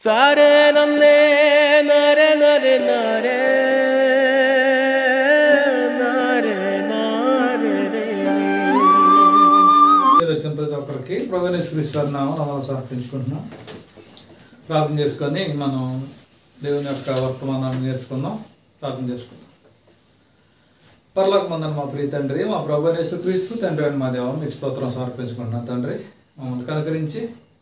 సారే నన్నే నరే నరే నరే నరే నరే రే. మీరు వచ్చిన ప్రతి ఒక్కరికి ప్రవేశిశ్వర నామం సమర్పించుకుంటున్నాం ప్రార్థన చేసుకొని మనం దేవుని యొక్క వర్తమానాన్ని నేర్చుకుందాం ప్రార్థన చేసుకుందాం పర్లోక మందని మా ప్రియ తండ్రి మా ప్రభు క్రీస్తు తండ్రి అని మా దేవం మీకు స్తోత్రం సమర్పించుకుంటున్నాం తండ్రి మమ్మల్ని కనుకరించి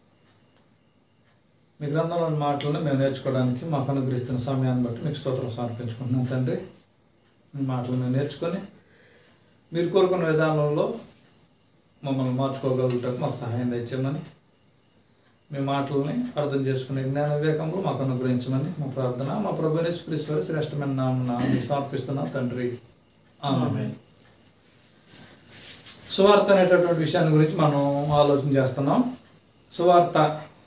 మీ గ్రంథంలోని మాటలను మేము నేర్చుకోవడానికి మాకు అనుగ్రహిస్తున్న సమయాన్ని బట్టి మీకు స్తోత్రం సమర్పించుకుంటున్నాం తండ్రి మీ మాటలు మేము నేర్చుకొని మీరు కోరుకున్న విధానంలో మమ్మల్ని మార్చుకోగలుగుటకు మాకు సహాయం తెచ్చామని మీ మాటలని అర్థం చేసుకునే జ్ఞాన వివేకంలో మాకు అనుగ్రహించమని మా ప్రార్థన మా ప్రభు యేసుక్రీశ్వర శ్రేష్టమైన నామన మీకు సమర్పిస్తున్నాం తండ్రి ఆమె సువార్త అనేటటువంటి విషయాన్ని గురించి మనం ఆలోచన చేస్తున్నాం సువార్త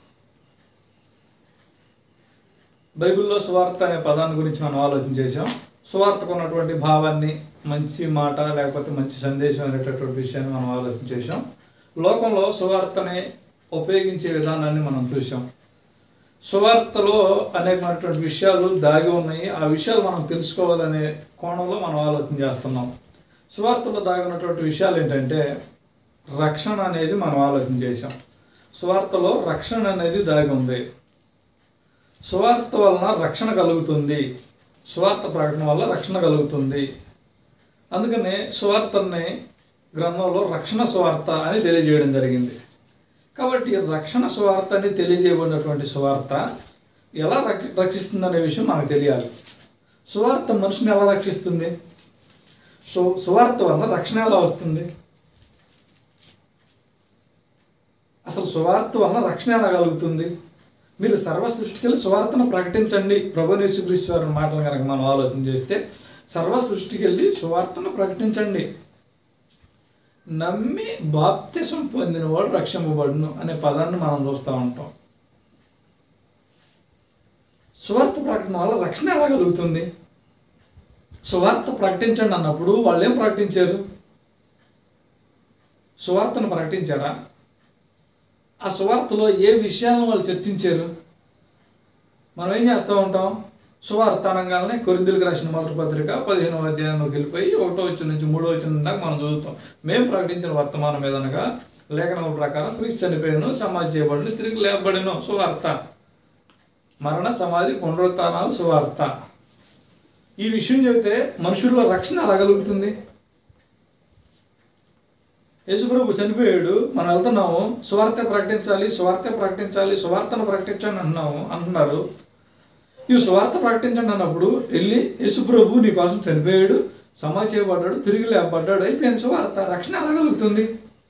బైబిల్లో సువార్త అనే పదాన్ని గురించి మనం ఆలోచన చేసాం సువార్తకు ఉన్నటువంటి భావాన్ని మంచి మాట లేకపోతే మంచి సందేశం అనేటటువంటి విషయాన్ని మనం ఆలోచన చేసాం లోకంలో సువార్తని ఉపయోగించే విధానాన్ని మనం చూసాం సువార్తలో అనేకమైనటువంటి విషయాలు దాగి ఉన్నాయి ఆ విషయాలు మనం తెలుసుకోవాలనే కోణంలో మనం ఆలోచన చేస్తున్నాం సువార్తలో దాగి ఉన్నటువంటి విషయాలు ఏంటంటే రక్షణ అనేది మనం ఆలోచన చేసాం సువార్తలో రక్షణ అనేది దాగి ఉంది సువార్త వలన రక్షణ కలుగుతుంది సువార్త ప్రకటన వల్ల రక్షణ కలుగుతుంది అందుకనే సువార్తని గ్రంథంలో రక్షణ సువార్త అని తెలియజేయడం జరిగింది కాబట్టి రక్షణ సువార్త అని తెలియజేయబడినటువంటి సువార్త ఎలా రక్ష రక్షిస్తుందనే విషయం మనకు తెలియాలి సువార్త మనిషిని ఎలా రక్షిస్తుంది సు సువార్త వలన రక్షణ ఎలా వస్తుంది అసలు సువార్త వలన రక్షణ ఎలా కలుగుతుంది మీరు సర్వ సృష్టికి సువార్తను ప్రకటించండి ప్రభునేశ్వరీశ్వరు మాటలు కనుక మనం ఆలోచన చేస్తే సర్వ సృష్టికి వెళ్ళి సువార్తను ప్రకటించండి నమ్మి బాప్తిసం పొందిన వాడు రక్షింపబడును అనే పదాన్ని మనం చూస్తూ ఉంటాం సువార్త ప్రకటన వల్ల రక్షణ ఎలా కలుగుతుంది సువార్త ప్రకటించండి అన్నప్పుడు వాళ్ళు ఏం ప్రకటించారు సువార్తను ప్రకటించారా ఆ సువార్తలో ఏ విషయాలను వాళ్ళు చర్చించారు మనం ఏం చేస్తూ ఉంటాం సువార్త అనగానే కొరిందులకు రాసిన మొదటి పత్రిక పదిహేనవ అధ్యాయంలోకి వెళ్ళిపోయి ఒకటో వచ్చిన నుంచి మూడో వచ్చిన దాకా మనం చదువుతాం మేము ప్రకటించిన వర్తమానం ఏదనగా లేఖనం ప్రకారం క్రీస్తు చనిపోయాను సమాధి చేయబడిన తిరిగి లేపబడిన సువార్త మరణ సమాధి పునరుత్నాలు సువార్త ఈ విషయం చెబితే మనుషుల్లో రక్షణ ఎలా కలుగుతుంది యేసుప్రభు చనిపోయాడు మనం వెళ్తున్నాము సువార్త ప్రకటించాలి సువార్త ప్రకటించాలి సువార్తను ప్రకటించండి అంటున్నాము అంటున్నారు ఈ సువార్త ప్రకటించండి అన్నప్పుడు వెళ్ళి యేసుప్రభు నీ కోసం చనిపోయాడు సమా చేయబడ్డాడు తిరిగి లేపబడ్డాడు అయిపోయింది సువార్త రక్షణ ఎలా కలుగుతుంది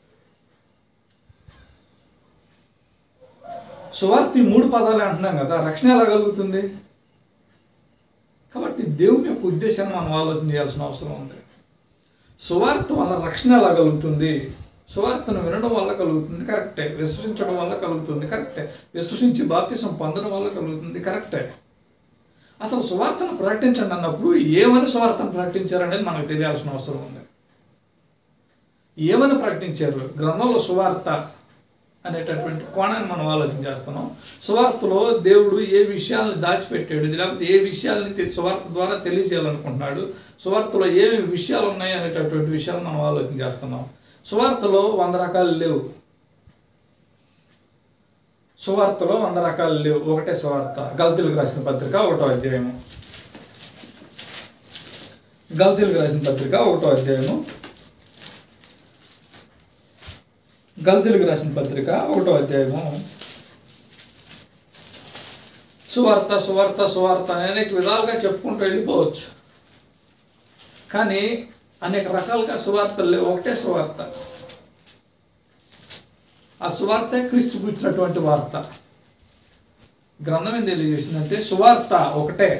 సువార్త ఈ మూడు పదాలు అంటున్నాం కదా రక్షణ ఎలా కలుగుతుంది కాబట్టి దేవుని యొక్క ఉద్దేశాన్ని మనం ఆలోచన చేయాల్సిన అవసరం ఉంది సువార్త వల్ల రక్షణ ఎలా కలుగుతుంది సువార్తను వినడం వల్ల కలుగుతుంది కరెక్టే విశ్వసించడం వల్ల కలుగుతుంది కరెక్టే విశ్వసించి బాప్తిసం పొందడం వల్ల కలుగుతుంది కరెక్టే అసలు సువార్తను ప్రకటించండి అన్నప్పుడు ఏమని సువార్తను ప్రకటించారనేది మనకు తెలియాల్సిన అవసరం ఉంది ఏమని ప్రకటించారు గ్రంథంలో సువార్త అనేటటువంటి కోణాన్ని మనం ఆలోచన చేస్తున్నాం సువార్తలో దేవుడు ఏ విషయాలను దాచిపెట్టాడు లేకపోతే ఏ విషయాలని తె- సువార్త ద్వారా తెలియజేయాలనుకుంటున్నాడు సువార్తలో ఏ విషయాలు ఉన్నాయి అనేటటువంటి విషయాలు మనం ఆలోచన చేస్తున్నాం సువార్తలో వంద రకాలు లేవు సువార్తలో వంద రకాలు లేవు ఒకటే సువార్త గల్తీలకు రాసిన పత్రిక ఒకటో అధ్యాయము గల్తీలకు రాసిన పత్రిక ఒకటో అధ్యాయము గల్తీలకు రాసిన పత్రిక ఒకటో అధ్యాయము సువార్త సువార్త సువార్త అని అనేక విధాలుగా చెప్పుకుంటూ వెళ్ళిపోవచ్చు కానీ అనేక రకాలుగా సువార్తలు లేవు ఒకటే సువార్త ఆ సువార్తే క్రీస్తు కూర్చున్నటువంటి వార్త గ్రంథం ఏం తెలియజేసిందంటే సువార్త ఒకటే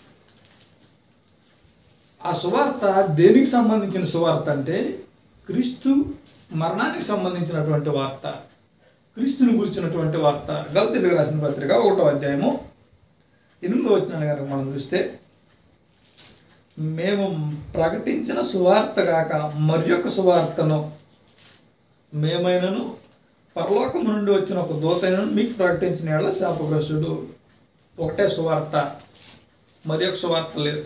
ఆ సువార్త దేనికి సంబంధించిన సువార్త అంటే క్రీస్తు మరణానికి సంబంధించినటువంటి వార్త క్రీస్తుని గురించినటువంటి వార్త గలతీలకు రాసిన పత్రిక ఒకటో అధ్యాయము ఎనిమిదో వచ్చిన కనుక మనం చూస్తే మేము ప్రకటించిన సువార్త కాక మరి యొక్క సువార్తను మేమైనను పరలోకము నుండి వచ్చిన ఒక దూతైనను మీకు ప్రకటించిన ఏళ్ళ శాపగ్రస్తుడు ఒకటే సువార్త మరి ఒక సువార్త లేదు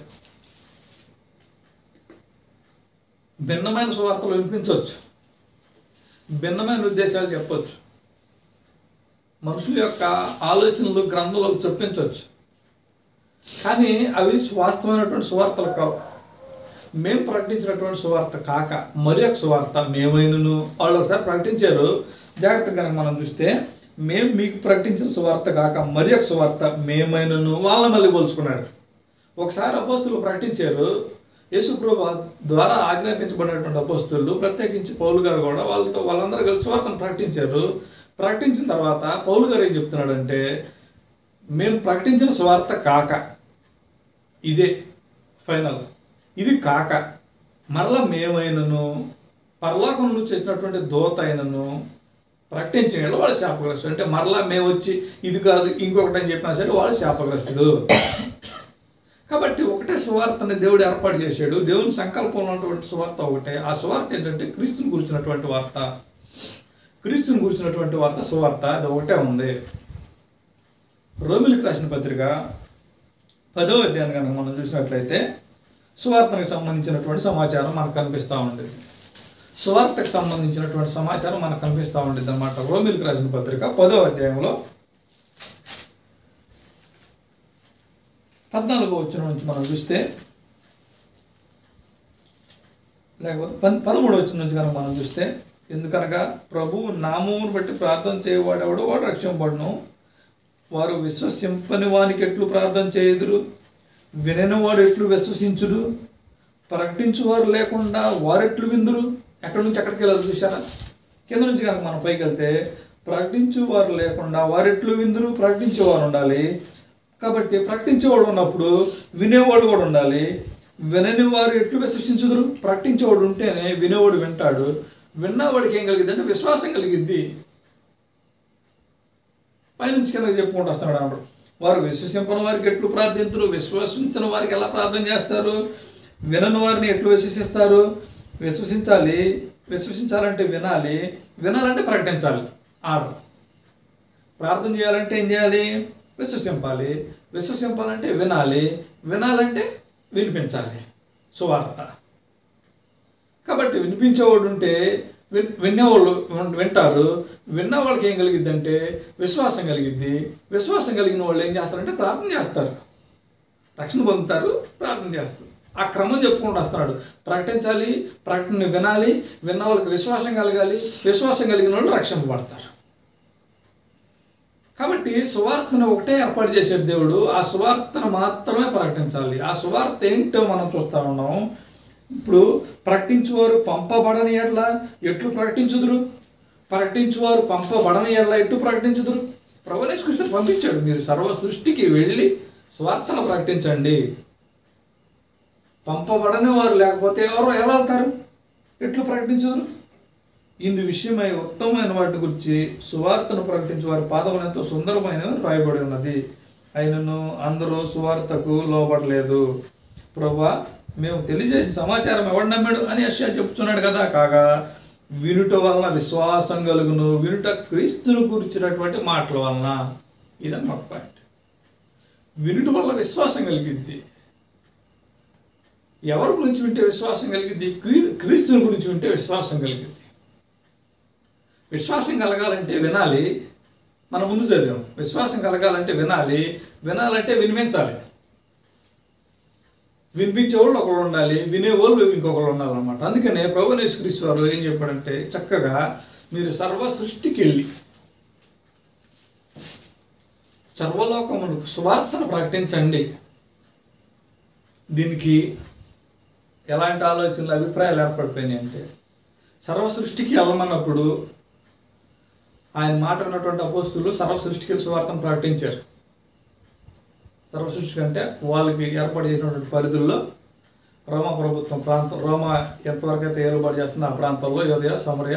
భిన్నమైన సువార్తలు వినిపించవచ్చు భిన్నమైన ఉద్దేశాలు చెప్పొచ్చు మనుషుల యొక్క ఆలోచనలు గ్రంథంలోకి చొప్పించవచ్చు కానీ అవి వాస్తవమైనటువంటి సువార్తలు కావు మేము ప్రకటించినటువంటి సువార్త కాక మరి ఒక సువార్త మేమైనను వాళ్ళు ఒకసారి ప్రకటించారు జాగ్రత్తగా కనుక మనం చూస్తే మేము మీకు ప్రకటించిన సువార్త కాక మరి ఒక సువార్త మేమైనను వాళ్ళ మళ్ళీ పోల్చుకున్నాడు ఒకసారి అపోస్తులు ప్రకటించారు యేసుప్రభు ద్వారా ఆజ్ఞాపించబడినటువంటి అపోస్తులు ప్రత్యేకించి పౌలు గారు కూడా వాళ్ళతో వాళ్ళందరూ కలిసి సువార్తను ప్రకటించారు ప్రకటించిన తర్వాత పౌలు గారు ఏం చెప్తున్నాడంటే మేము ప్రకటించిన సువార్త కాక ఇదే ఫైనల్ ఇది కాక మరలా మేమైనను పరలోకం నుంచి చేసినటువంటి దోత అయినను ప్రకటించిన వాళ్ళు వాడు శాపగ్రస్తుడు అంటే మరలా మేము వచ్చి ఇది కాదు ఇంకొకటి అని చెప్పినా సరే వాడు శాపగ్రస్తుడు కాబట్టి ఒకటే సువార్తని దేవుడు ఏర్పాటు చేశాడు దేవుని సంకల్పంలో ఉన్నటువంటి సువార్త ఒకటే ఆ సువార్త ఏంటంటే క్రీస్తుని గురించినటువంటి వార్త క్రీస్తుని గురించినటువంటి వార్త సువార్త అది ఒకటే ఉంది రోమిలికి రాసిన పత్రిక పదో అధ్యాయం కనుక మనం చూసినట్లయితే సువార్తకు సంబంధించినటువంటి సమాచారం మనకు కనిపిస్తూ ఉండేది సువార్తకు సంబంధించినటువంటి సమాచారం మనకు కనిపిస్తూ ఉండేది అనమాట రోమిలికి రాసిన పత్రిక పదో అధ్యాయంలో పద్నాలుగో వచ్చిన నుంచి మనం చూస్తే లేకపోతే పన్ పదమూడు వచ్చిన నుంచి కనుక మనం చూస్తే ఎందుకనగా ప్రభువు నామమును బట్టి ప్రార్థన చేయవాడెవడో వాడు రక్షింపబడును వారు విశ్వసింపని వానికి ఎట్లు ప్రార్థన చేయుదురు వినని వాడు ఎట్లు విశ్వసించుడు ప్రకటించువారు లేకుండా వారెట్లు విందురు ఎక్కడి నుంచి ఎక్కడికి వెళ్ళాలి చూసారా కింద నుంచి కనుక మనం పైకి వెళ్తే ప్రకటించువారు లేకుండా వారెట్లు విందురు ప్రకటించేవారు ఉండాలి కాబట్టి ప్రకటించేవాడు ఉన్నప్పుడు వినేవాడు కూడా ఉండాలి వినని వారు ఎట్లు విశ్వసించుదురు ప్రకటించేవాడు ఉంటేనే వినేవాడు వింటాడు విన్నవాడికి ఏం కలిగిద్ది అంటే విశ్వాసం కలిగిద్ది పైనుంచి కిందకి చెప్పుకుంటూ వస్తున్నాడు అన్నాడు వారు విశ్వసింపని వారికి ఎట్లు ప్రార్థించరు విశ్వసించిన వారికి ఎలా ప్రార్థన చేస్తారు వినని వారిని ఎట్లు విశ్వసిస్తారు విశ్వసించాలి విశ్వసించాలంటే వినాలి వినాలంటే ప్రకటించాలి ఆర్డర్ ప్రార్థన చేయాలంటే ఏం చేయాలి విశ్వసింపాలి విశ్వసింపాలంటే వినాలి వినాలంటే వినిపించాలి సువార్త కాబట్టి వినిపించేవాడు ఉంటే విన్ వినేవాళ్ళు విన్- వింటారు విన్న వాళ్ళకి ఏం కలిగిద్ది అంటే విశ్వాసం కలిగిద్ది విశ్వాసం కలిగిన వాళ్ళు ఏం చేస్తారంటే ప్రార్థన చేస్తారు రక్షణ పొందుతారు ప్రార్థన చేస్తారు ఆ క్రమం చెప్పుకుంటూ వస్తున్నాడు ప్రకటించాలి ప్రకటన వినాలి విన్న వాళ్ళకి విశ్వాసం కలగాలి విశ్వాసం కలిగిన వాళ్ళు రక్షింపబడతారు కాబట్టి సువార్తను ఒకటే ఏర్పాటు చేసాడు దేవుడు ఆ సువార్తను మాత్రమే ప్రకటించాలి ఆ సువార్త ఏంటో మనం చూస్తా ఉన్నాం ఇప్పుడు ప్రకటించువారు పంపబడని ఎడ్ల ఎట్లు ప్రకటించుదురు ప్రకటించువారు పంపబడని ఎడ్ల ఎట్లు ప్రకటించుదురు ప్రవలేశ్వరి పంపించాడు మీరు సర్వ సృష్టికి వెళ్ళి సువార్తను ప్రకటించండి పంపబడని వారు లేకపోతే ఎవరు ఎలా వెళ్తారు ఎట్లు ప్రకటించుదురు ఇందు విషయమై ఉత్తమమైన వాటి గురించి సువార్తను ప్రకటించే వారి పాదములు ఎంతో సుందరమైనవి రాయబడి ఉన్నది అయినను అందరూ సువార్తకు లోబడలేదు ప్రభా మేము తెలియజేసి సమాచారం ఎవడు నమ్మాడు అని అష్యా చెప్తున్నాడు కదా కాగా వినుట వలన విశ్వాసం కలుగును వినుట క్రీస్తును కూర్చున్నటువంటి మాటల వలన ఇదని మాకు పాయింట్ వినుట వల్ల విశ్వాసం కలిగిద్ది ఎవరి గురించి వింటే విశ్వాసం కలిగిద్ది క్రీ క్రీస్తుని గురించి వింటే విశ్వాసం కలిగిద్ది విశ్వాసం కలగాలంటే వినాలి మనం ముందు చదివాం విశ్వాసం కలగాలంటే వినాలి వినాలంటే వినిపించాలి వినిపించేవాళ్ళు ఒకళ్ళు ఉండాలి వినేవాళ్ళు ఇంకొకళ్ళు ఉండాలన్నమాట అందుకనే ప్రభునేశ్వర క్రీస్తు వారు ఏం చెప్పాడంటే చక్కగా మీరు సర్వ సృష్టికి వెళ్ళి సర్వలోకములకు సువార్తను ప్రకటించండి దీనికి ఎలాంటి ఆలోచనలు అభిప్రాయాలు ఏర్పడిపోయినాయి అంటే సర్వ సృష్టికి వెళ్ళమన్నప్పుడు ఆయన మాట ఉన్నటువంటి అపోస్తులు సర్వ సృష్టికి సువార్తను ప్రకటించారు సర్వ సృష్టికి అంటే వాళ్ళకి ఏర్పాటు చేసినటువంటి పరిధుల్లో రోమా ప్రభుత్వం ప్రాంతం రోమా ఎంతవరకు అయితే ఏర్పాటు చేస్తుందో ఆ ప్రాంతంలో యోదయ సమరయ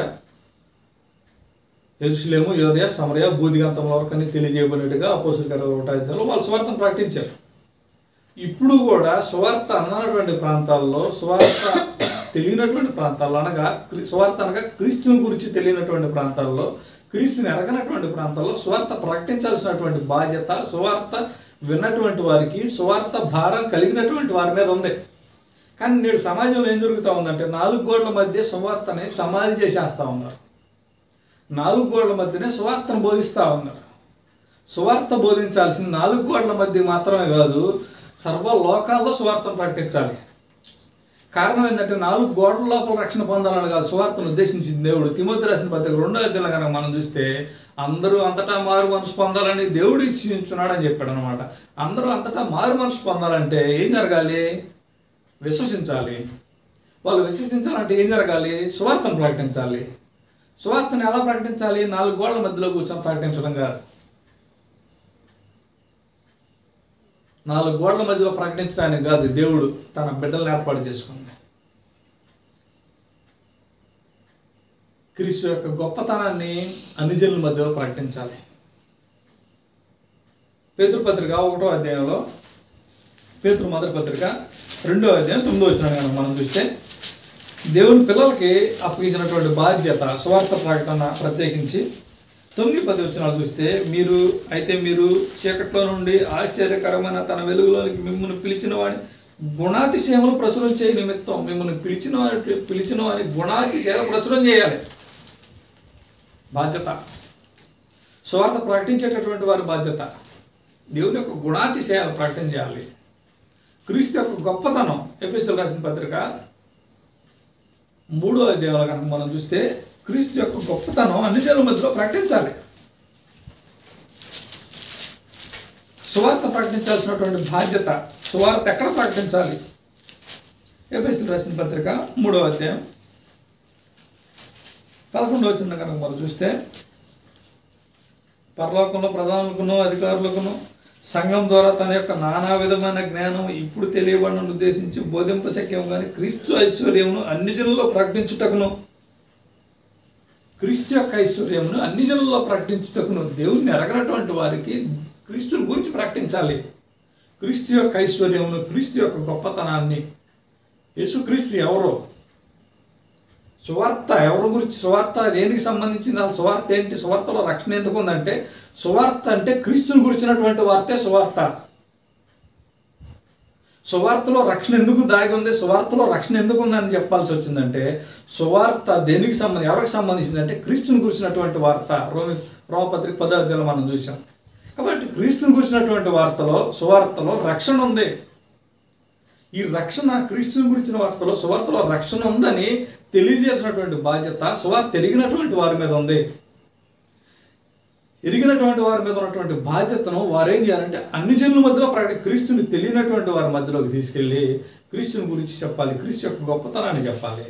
ఎరుసలేము యోదయ సమరయ బూదిగంతం వరకు అని తెలియజేయబడినట్టుగా అపోసులు గారు ఒకటో వాళ్ళు సువార్తను ప్రకటించారు ఇప్పుడు కూడా సువార్త అన్నటువంటి ప్రాంతాల్లో సువార్త తెలియనటువంటి ప్రాంతాల్లో అనగా క్రీ- సువార్త అనగా క్రీస్తుని గురించి తెలియనటువంటి ప్రాంతాల్లో క్రీస్తుని ఎరగనటువంటి ప్రాంతాల్లో సువార్త ప్రకటించాల్సినటువంటి బాధ్యత సువార్త విన్నటువంటి వారికి సువార్త భారం కలిగినటువంటి వారి మీద ఉంది కానీ నేడు సమాజంలో ఏం జరుగుతూ ఉందంటే నాలుగు గోడల మధ్య సువార్తని సమాధి చేసేస్తూ ఉన్నారు నాలుగు గోడల మధ్యనే సువార్తను బోధిస్తూ ఉన్నారు సువార్త బోధించాల్సిన నాలుగు గోడల మధ్య మాత్రమే కాదు సర్వ లోకాల్లో సువార్తను ప్రకటించాలి కారణం ఏంటంటే నాలుగు గోడల లోపల రక్షణ పొందాలని కాదు సువార్తను ఉద్దేశించింది దేవుడు తిమోతి రాసిన పత్రిక రెండో అధ్యాయంలో కనుక మనం చూస్తే అందరూ అంతటా మారు మనసు పొందాలని దేవుడు ఇచ్చించున్నాడని చెప్పాడు అనమాట అందరూ అంతటా మారు మనసు పొందాలంటే ఏం జరగాలి విశ్వసించాలి వాళ్ళు విశ్వసించాలంటే ఏం జరగాలి సువార్తను ప్రకటించాలి సువార్తను ఎలా ప్రకటించాలి నాలుగు గోడల మధ్యలో కూర్చొని ప్రకటించడం కాదు నాలుగు గోడల మధ్యలో ప్రకటించడానికి కాదు దేవుడు తన బిడ్డలను ఏర్పాటు చేసుకుంది క్రీస్తు యొక్క గొప్పతనాన్ని అన్ని జనుల మధ్యలో ప్రకటించాలి పేతృ పత్రిక ఒకటో అధ్యాయంలో పేతృ మొదటి పత్రిక రెండో అధ్యాయం తొమ్మిదో వచ్చిన కనుక మనం చూస్తే దేవుని పిల్లలకి అప్పగించినటువంటి బాధ్యత సువార్త ప్రకటన ప్రత్యేకించి తొమ్మిది పది వచ్చినాలు చూస్తే మీరు అయితే మీరు చీకట్లో నుండి ఆశ్చర్యకరమైన తన వెలుగులోనికి మిమ్మల్ని పిలిచిన వాడి గుణాతిశయములు ప్రచురం చేయ నిమిత్తం మిమ్మల్ని పిలిచిన వారి పిలిచిన వారి గుణాతిశయాలు ప్రచురం చేయాలి బాధ్యత సువార్త ప్రకటించేటటువంటి వారి బాధ్యత దేవుని యొక్క గుణాతిశయాలు ప్రకటన చేయాలి క్రీస్తు యొక్క గొప్పతనం ఎఫ్ఎస్ఎల్ రాసిన పత్రిక మూడో అధ్యాయంలో కనుక మనం చూస్తే క్రీస్తు యొక్క గొప్పతనం అన్ని జనుల మధ్యలో ప్రకటించాలి సువార్త ప్రకటించాల్సినటువంటి బాధ్యత సువార్త ఎక్కడ ప్రకటించాలి ఎఫ్ఎస్ఎల్ రాసిన పత్రిక మూడో అధ్యాయం పదకొండవ వచ్చిన కనుక మనం చూస్తే పరలోకంలో ప్రధానులకును అధికారులకును సంఘం ద్వారా తన యొక్క నానా విధమైన జ్ఞానం ఇప్పుడు తెలియబడిన ఉద్దేశించి బోధింపశక్యం కానీ క్రీస్తు ఐశ్వర్యమును అన్ని జనుల్లో ప్రకటించుటకును క్రీస్తు యొక్క ఐశ్వర్యమును అన్ని జనుల్లో ప్రకటించుటకును దేవుణ్ణి ఎరగనటువంటి వారికి క్రీస్తుని గురించి ప్రకటించాలి క్రీస్తు యొక్క ఐశ్వర్యమును క్రీస్తు యొక్క గొప్పతనాన్ని యేసుక్రీస్తు ఎవరో సువార్త ఎవరి గురించి సువార్త దేనికి సంబంధించింది ఆ సువార్త ఏంటి సువార్తలో రక్షణ ఎందుకు ఉందంటే సువార్త అంటే క్రీస్తుని గురించినటువంటి వార్తే సువార్త సువార్తలో రక్షణ ఎందుకు దాగి ఉంది సువార్తలో రక్షణ ఎందుకు ఉందని చెప్పాల్సి వచ్చిందంటే సువార్త దేనికి సంబంధించి ఎవరికి సంబంధించింది అంటే క్రీస్తుని గురించినటువంటి వార్త రోమి రోమపత్రిక పదో అధ్యాయంలో మనం చూసాం కాబట్టి క్రీస్తుని గురించినటువంటి వార్తలో సువార్తలో రక్షణ ఉంది ఈ రక్షణ క్రీస్తుని గురించిన వార్తలో సువార్తలో రక్షణ ఉందని తెలియజేసినటువంటి బాధ్యత సువార్త ఎరిగినటువంటి వారి మీద ఉంది ఎరిగినటువంటి వారి మీద ఉన్నటువంటి బాధ్యతను వారు ఏం చేయాలంటే అన్ని జనుల మధ్యలో ప్రకటి క్రీస్తుని తెలియనటువంటి వారి మధ్యలోకి తీసుకెళ్ళి క్రీస్తుని గురించి చెప్పాలి క్రీస్తు యొక్క గొప్పతనాన్ని చెప్పాలి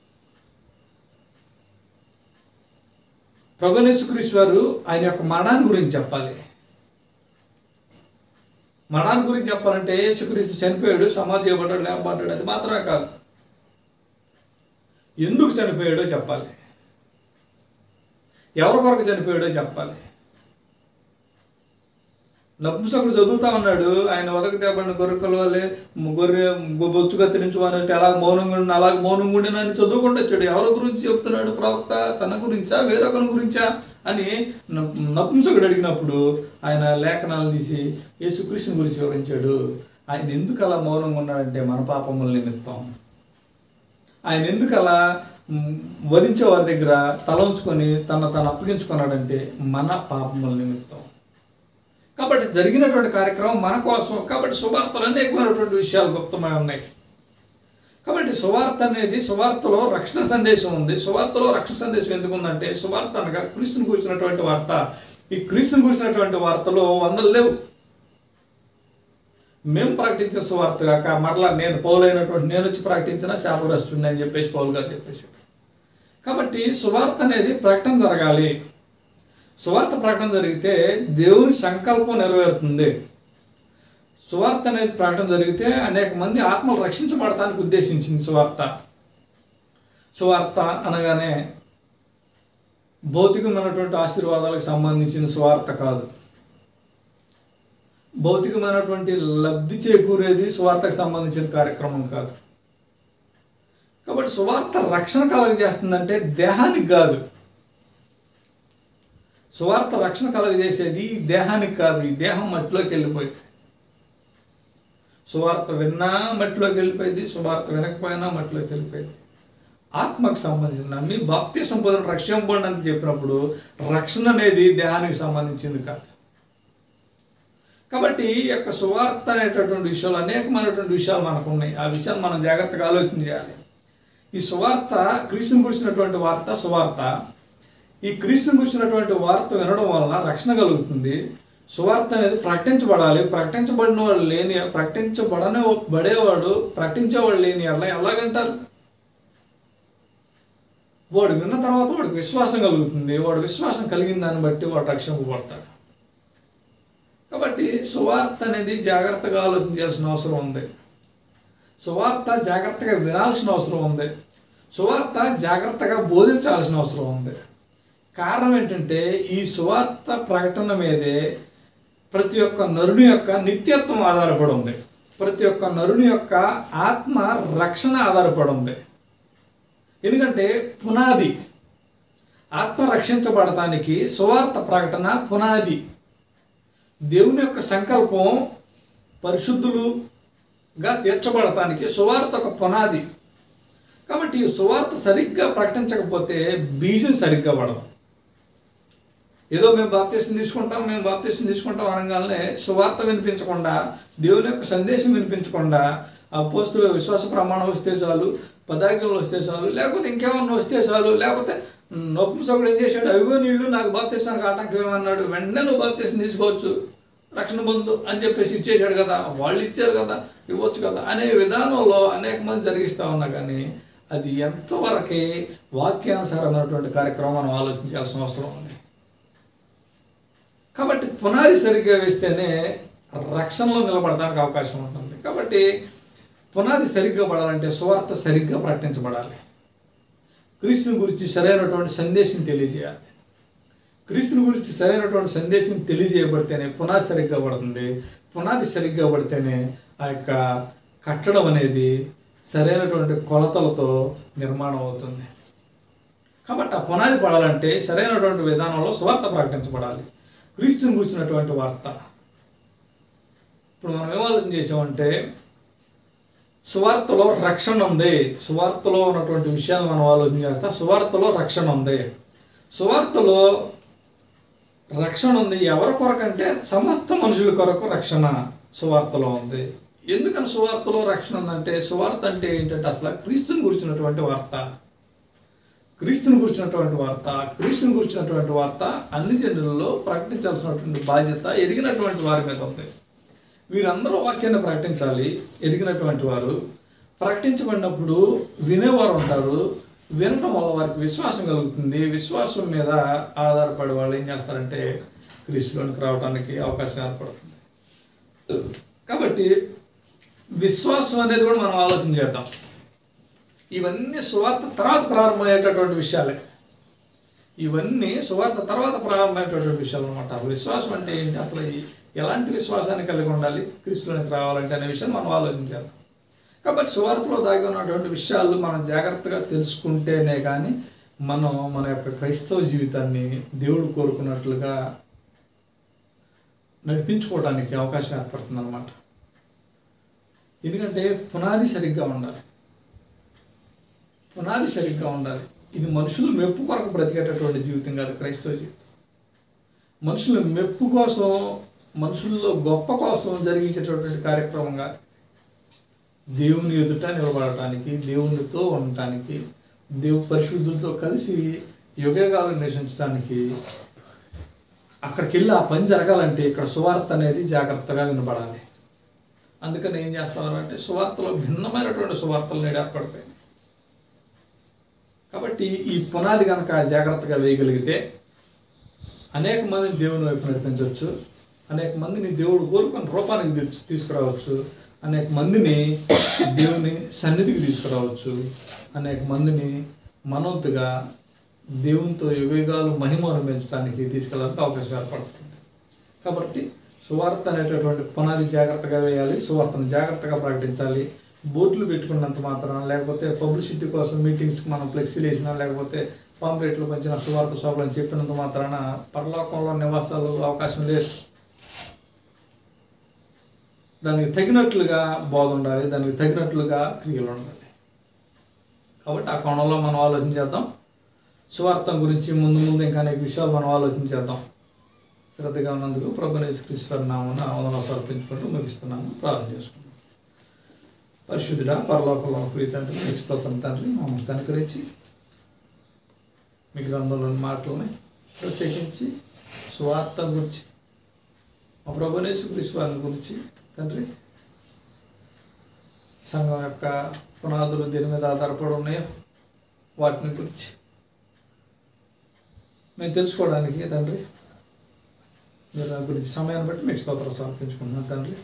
ప్రభునేశ్వరీశ్వ వారు ఆయన యొక్క మరణాన్ని గురించి చెప్పాలి మరణాన్ని గురించి చెప్పాలంటే యేసుక్రీస్తు చనిపోయాడు సమాధి చేయబడ్డాడు లేపబడ్డాడు అది మాత్రమే కాదు ఎందుకు చనిపోయాడో చెప్పాలి ఎవరి కొరకు చనిపోయాడో చెప్పాలి నపుంసకుడు చదువుతా ఉన్నాడు ఆయన వదకు తేబడిన గొర్రె పిల్లవాళ్ళే గొర్రె బొచ్చు కత్తిరించమని అంటే అలా మౌనంగా ఉండి అలాగ మౌనంగా ఉండి నన్ను చదువుకుంటూ వచ్చాడు ఎవరి గురించి చెప్తున్నాడు ప్రవక్త తన గురించా వేరొకరి గురించా అని న- నపుంసకుడు అడిగినప్పుడు ఆయన లేఖనాలు తీసి యేసుకృష్ణ గురించి వివరించాడు ఆయన ఎందుకు అలా మౌనంగా ఉన్నాడంటే మన పాపముల నిమిత్తం ఆయన ఎందుకు అలా మ్, వధించే వారి దగ్గర తల ఉంచుకొని తన తను అప్పగించుకున్నాడంటే మన పాపముల నిమిత్తం కాబట్టి జరిగినటువంటి కార్యక్రమం మన కోసం కాబట్టి సువార్తలు అనేకమైనటువంటి విషయాలు గుప్తమై ఉన్నాయి కాబట్టి సువార్త అనేది సువార్తలో రక్షణ సందేశం ఉంది సువార్తలో రక్షణ సందేశం ఎందుకు ఉందంటే సువార్త అనగా క్రీస్తుని కూర్చున్నటువంటి వార్త ఈ క్రీస్తుని కూర్చున్నటువంటి వార్తలో వందలు లేవు మేము ప్రకటించిన సువార్త కాక మరలా నేను పౌలైనటువంటి నేను వచ్చి ప్రకటించిన శాపగ్రస్తుడిని అని చెప్పేసి పౌలు గారు చెప్పేసి కాబట్టి సువార్త అనేది ప్రకటన జరగాలి సువార్త ప్రకటన జరిగితే దేవుని సంకల్పం నెరవేరుతుంది సువార్త అనేది ప్రకటన జరిగితే అనేక మంది ఆత్మలు రక్షించబడటానికి ఉద్దేశించింది సువార్త సువార్త అనగానే భౌతికమైనటువంటి ఆశీర్వాదాలకు సంబంధించిన సువార్త కాదు భౌతికమైనటువంటి లబ్ధి చేకూరేది సువార్తకు సంబంధించిన కార్యక్రమం కాదు కాబట్టి సువార్త రక్షణ కలగజేస్తుందంటే దేహానికి కాదు సువార్త రక్షణ కలగజేసేది ఈ దేహానికి కాదు ఈ దేహం మట్టిలోకి వెళ్ళిపోయింది సువార్త విన్నా మట్టిలోకి వెళ్ళిపోయింది సువార్త వినకపోయినా మట్టిలోకి వెళ్ళిపోయింది ఆత్మకు సంబంధించిన నమ్మి భక్తి సంపద రక్షింపబడి అని చెప్పినప్పుడు రక్షణ అనేది దేహానికి సంబంధించింది కాదు కాబట్టి ఈ యొక్క సువార్త అనేటటువంటి విషయాలు అనేకమైనటువంటి విషయాలు మనకు ఉన్నాయి ఆ విషయాలు మనం జాగ్రత్తగా ఆలోచన చేయాలి ఈ సువార్త క్రీస్తుని గురించినటువంటి వార్త సువార్త ఈ క్రీస్తుని గురించినటువంటి వార్త వినడం వలన రక్షణ కలుగుతుంది సువార్త అనేది ప్రకటించబడాలి ప్రకటించబడిన వాడు లేని ప్రకటించబడని బడేవాడు ప్రకటించేవాడు లేని అలా ఎలాగంటారు వాడు విన్న తర్వాత వాడికి విశ్వాసం కలుగుతుంది వాడు విశ్వాసం కలిగిన దాన్ని బట్టి వాడు రక్షింపబడతాడు కాబట్టి సువార్త అనేది జాగ్రత్తగా ఆలోచించాల్సిన అవసరం ఉంది సువార్త జాగ్రత్తగా వినాల్సిన అవసరం ఉంది సువార్త జాగ్రత్తగా బోధించాల్సిన అవసరం ఉంది కారణం ఏంటంటే ఈ సువార్త ప్రకటన మీదే ప్రతి ఒక్క నరుని యొక్క నిత్యత్వం ఆధారపడి ఉంది ప్రతి ఒక్క నరుని యొక్క ఆత్మ రక్షణ ఆధారపడి ఉంది ఎందుకంటే పునాది ఆత్మ రక్షించబడటానికి సువార్త ప్రకటన పునాది దేవుని యొక్క సంకల్పం పరిశుద్ధులుగా తీర్చబడటానికి సువార్త ఒక పునాది కాబట్టి ఈ సువార్త సరిగ్గా ప్రకటించకపోతే బీజం సరిగ్గా పడదు ఏదో మేము బాప్తీసం తీసుకుంటాం మేము బాప్తీసం తీసుకుంటాం అనగానే సువార్త వినిపించకుండా దేవుని యొక్క సందేశం వినిపించకుండా ఆ పోస్తుల విశ్వాస ప్రమాణం వస్తే చాలు పదార్థాలు వస్తే చాలు లేకపోతే ఇంకేమన్నా వస్తే చాలు లేకపోతే నొప్పంసకుడు ఏం చేశాడు అవిగో నీళ్ళు నాకు బాప్తీసానికి ఆటంకం ఏమన్నాడు వెంటనే నువ్వు బాప్తీసం తీసుకోవచ్చు రక్షణ బంధు అని చెప్పేసి ఇచ్చేసాడు కదా వాళ్ళు ఇచ్చారు కదా ఇవ్వచ్చు కదా అనే విధానంలో అనేక మంది జరిగిస్తూ ఉన్నా కానీ అది ఎంతవరకు వాక్యానుసారమైనటువంటి కార్యక్రమం మనం ఆలోచించాల్సిన అవసరం ఉంది కాబట్టి పునాది సరిగ్గా వేస్తేనే రక్షణలో నిలబడడానికి అవకాశం ఉంటుంది కాబట్టి పునాది సరిగ్గా పడాలంటే సువార్త సరిగ్గా ప్రకటించబడాలి క్రీస్తుని గురించి సరైనటువంటి సందేశం తెలియజేయాలి క్రీస్తుని గురించి సరైనటువంటి సందేశం తెలియజేయబడితేనే పునాది సరిగ్గా పడుతుంది పునాది సరిగ్గా పడితేనే ఆ యొక్క కట్టడం అనేది సరైనటువంటి కొలతలతో నిర్మాణం అవుతుంది కాబట్టి ఆ పునాది పడాలంటే సరైనటువంటి విధానంలో స్వార్థ ప్రకటించబడాలి క్రీస్తుని గురించినటువంటి వార్త ఇప్పుడు మనం ఏం ఆలోచన చేసామంటే సువార్తలో రక్షణ ఉంది సువార్తలో ఉన్నటువంటి విషయాలు మనం ఆలోచన చేస్తాం సువార్తలో రక్షణ ఉంది సువార్తలో రక్షణ ఉంది ఎవరి కొరకంటే సమస్త మనుషుల కొరకు రక్షణ సువార్తలో ఉంది ఎందుకని సువార్తలో రక్షణ ఉందంటే సువార్త అంటే ఏంటంటే అసలు క్రీస్తుని గురించినటువంటి వార్త క్రీస్తుని గురించినటువంటి వార్త క్రీస్తుని గురించినటువంటి వార్త అన్ని జనులలో ప్రకటించాల్సినటువంటి బాధ్యత ఎరిగినటువంటి వారి మీద ఉంది వీరందరూ వాక్యాన్ని ప్రకటించాలి ఎరిగినటువంటి వారు ప్రకటించబడినప్పుడు వినేవారు ఉంటారు వినటం వల్ల వారికి విశ్వాసం కలుగుతుంది విశ్వాసం మీద ఆధారపడి వాళ్ళు ఏం చేస్తారంటే క్రీస్తులోనికి రావడానికి అవకాశం ఏర్పడుతుంది కాబట్టి విశ్వాసం అనేది కూడా మనం ఆలోచన చేద్దాం ఇవన్నీ సువార్త తర్వాత ప్రారంభమయ్యేటటువంటి విషయాలే ఇవన్నీ సువార్త తర్వాత ప్రారంభమైనటువంటి విషయాలు అనమాట విశ్వాసం అంటే ఏంటి అసలు ఈ- ఎలాంటి విశ్వాసాన్ని కలిగి ఉండాలి క్రీస్తులోనికి రావాలంటే అనే విషయాన్ని మనం ఆలోచించాలి కాబట్టి సువార్తలో దాగి ఉన్నటువంటి విషయాలు మనం జాగ్రత్తగా తెలుసుకుంటేనే కానీ మనం మన యొక్క క్రైస్తవ జీవితాన్ని దేవుడు కోరుకున్నట్లుగా నడిపించుకోవడానికి అవకాశం ఏర్పడుతుంది అనమాట ఎందుకంటే పునాది సరిగ్గా ఉండాలి పునాది సరిగ్గా ఉండాలి ఇది మనుషులు మెప్పు కొరకు బ్రతికేటటువంటి జీవితం కాదు క్రైస్తవ జీవితం మనుషుల మెప్పు కోసం మనుషుల్లో గొప్ప కోసం జరిగించేటటువంటి కార్యక్రమం కాదు దేవుని ఎదుట నిలబడటానికి దేవునితో ఉండటానికి దేవు పరిశుద్ధులతో కలిసి యుగగాలను నివసించడానికి అక్కడికి వెళ్ళి ఆ పని జరగాలంటే ఇక్కడ సువార్త అనేది జాగ్రత్తగా వినబడాలి అందుకని ఏం చేస్తామంటే సువార్తలో భిన్నమైనటువంటి సువార్తలు నేడు ఏర్పడతాయి కాబట్టి ఈ పునాది కనుక జాగ్రత్తగా వేయగలిగితే అనేక మందిని దేవుని వైపు నడిపించవచ్చు అనేక మందిని దేవుడు కోరుకుని రూపానికి తీర్చు- తీసుకురావచ్చు అనేక మందిని దేవుని సన్నిధికి తీసుకురావచ్చు అనేక మందిని మనవంతుగా దేవునితో యుగయుగాలు మహిమ అనుభవించడానికి తీసుకెళ్ళడానికి అవకాశం ఏర్పడుతుంది కాబట్టి సువార్త అనేటటువంటి పునాది జాగ్రత్తగా వేయాలి సువార్తను జాగ్రత్తగా ప్రకటించాలి బోర్డులు పెట్టుకున్నంత మాత్రాన లేకపోతే పబ్లిసిటీ కోసం మీటింగ్స్కి మనం ఫ్లెక్సీలు వేసినా లేకపోతే పాంప్లెట్లు పంచిన సువార్త సభలు అని చెప్పినంత మాత్రాన పరలోకంలో నివాసాలు అవకాశం లేదు దానికి తగినట్లుగా బోధ ఉండాలి దానికి తగినట్లుగా క్రియలు ఉండాలి కాబట్టి ఆ కోణంలో మనం ఆలోచన చేద్దాం సువార్థం గురించి ముందు ముందు ఇంకా అనేక విషయాలు మనం ఆలోచన చేద్దాం శ్రద్ధగా ఉన్నందుకు ప్రభు యేసుక్రీశ్వర నామన ఆమోదన సమర్పించుకుంటూ ముగిస్తున్నాను ప్రార్థన చేసుకుంటాం పరిశుద్ధుడా పరలోకంలో ప్రియ తండ్రి మీకు స్తోత్రం తండ్రి మమ్మల్ని కనుకరించి మీ గ్రంథంలోని మాటలని ప్రత్యేకించి సువార్త గురించి మా ప్రభునేసు వారిని గురించి తండ్రి సంఘం యొక్క పునాదులు దీని మీద ఆధారపడి ఉన్నాయో వాటిని గురించి మేము తెలుసుకోవడానికి తండ్రి మీరు దాని గురించి సమయాన్ని బట్టి మీకు స్తోత్రం సమర్పించుకుంటున్నాను తండ్రి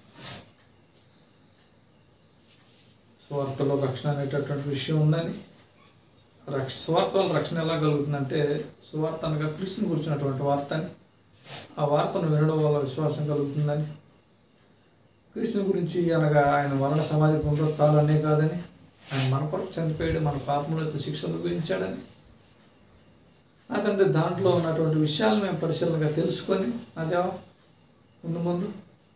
స్వార్థలో రక్షణ అనేటటువంటి విషయం ఉందని రక్ష సువార్త వల్ల రక్షణ ఎలా కలుగుతుందంటే సువార్త అనగా క్రీస్తుని గురించినటువంటి వార్తని ఆ వార్తను వినడం వల్ల విశ్వాసం కలుగుతుందని క్రీస్తుని గురించి అనగా ఆయన మరణ సమాధి పునరుత్థాలనే కాదని ఆయన మన కొరకు చనిపోయాడు మన పాపములతో శిక్ష అనుభవించాడని అతంటే దాంట్లో ఉన్నటువంటి విషయాలు మేము పరిశీలనగా తెలుసుకొని అదే ముందు ముందు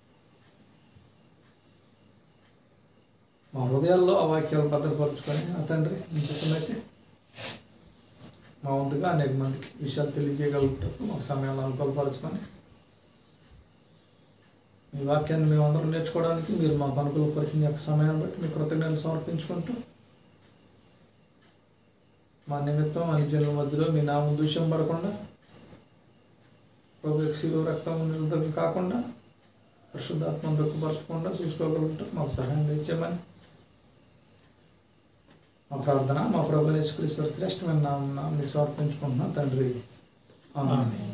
మా హృదయాల్లో ఆ వాక్యాలు భద్రపరుచుకొని ఆ తండ్రి మీ చిత్తమైతే మా వంతుగా అనేక మందికి విషయాలు తెలియజేయగలుగుటప్పుడు మాకు సమయాన్ని అనుకూలపరచుకొని మీ వాక్యాన్ని మేమందరం నేర్చుకోవడానికి మీరు మాకు అనుకూలపరిచిన యొక్క సమయాన్ని బట్టి మీ కృతజ్ఞతలు సమర్పించుకుంటూ మా నిమిత్తం అన్ని జనుల మధ్యలో మీ నామం దూష్యం పడకుండా ప్రభు యొక్క శిలువ రక్తం నిరుద్ధకం కాకుండా పరిశుద్ధాత్మ దుఃఖపరచకుండా చూసుకోగలుగుతాం మాకు సహాయం తెచ్చామని మా ప్రార్థన మా ప్రభు యేసుక్రీశ్వర శ్రేష్టమైన నామం మీకు సమర్పించుకుంటున్నాం తండ్రి ఆమేన్